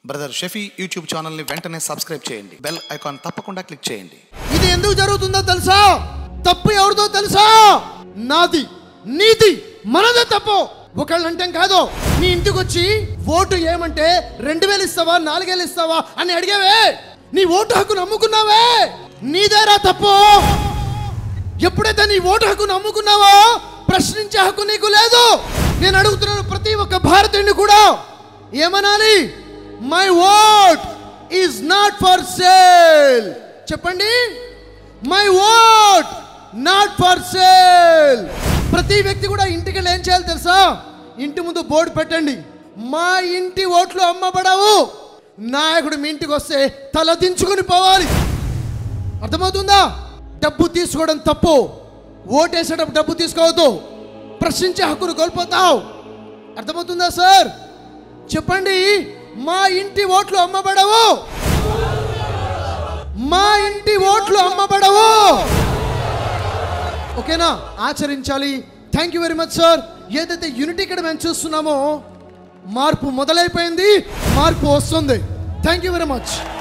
brother Shafi YouTube ఛానల్ని వెంటనే subscribe చేయండి బెల్ ఐకాన్ తప్పకుండా క్లిక్ చేయండి ఇది ఎందుకు జరుగుతుందో తెలుసా తప్పు ఎవరిదో తెలుసా నాది నీది మనదే తప్పు ఒకళ్ళంటే కాదు నీ ఇంటికి వచ్చి ఓటు ఏమంటే రెండు వేలు ఇస్తావా నాలుగేళ్ళు ఇస్తావా అని అడిగావే నీ ఓటు హక్కు నమ్ముకున్నావే నీదేరా తప్పు ఎప్పుడైతే నీ ఓటు హక్కు నమ్ముకున్నావో ప్రశ్నించే హక్కు నీకు లేదు నేను అడుగుతున్నాను ప్రతి ఒక్క భారతీయుని కూడా ఏమనాలి my vote is not for sale చెప్పండి my vote not for sale ప్రతి వ్యక్తి కూడా ఇంటికి వెళ్ళి ఏం చేయాలి తెలుసా ఇంటి ముందు బోర్డు పెట్టండి మా ఇంటి ఓట్లు అమ్మబడవు నాయకుడు మీ ఇంటికి వస్తే తల దించుకుని పోవాలి అర్థమవుతుందా డబ్బు తీసుకోవడం తప్పు ఓటేసేటప్పుడు డబ్బు తీసుకోవద్దు ప్రశ్నించే హక్కును కోల్పోతావు అర్థమవుతుందా సార్ చెప్పండి మా ఇంటి ఓట్లు అమ్మబడవు మా ఇంటి ఓట్లు అమ్మబడవు ఓకేనా ఆచరించాలి thank you very much sir ఏదైతే యూనిటీ ఇక్కడ మేము చూస్తున్నామో మార్పు మొదలైపోయింది మార్పు వస్తుంది థ్యాంక్ యూ వెరీ మచ్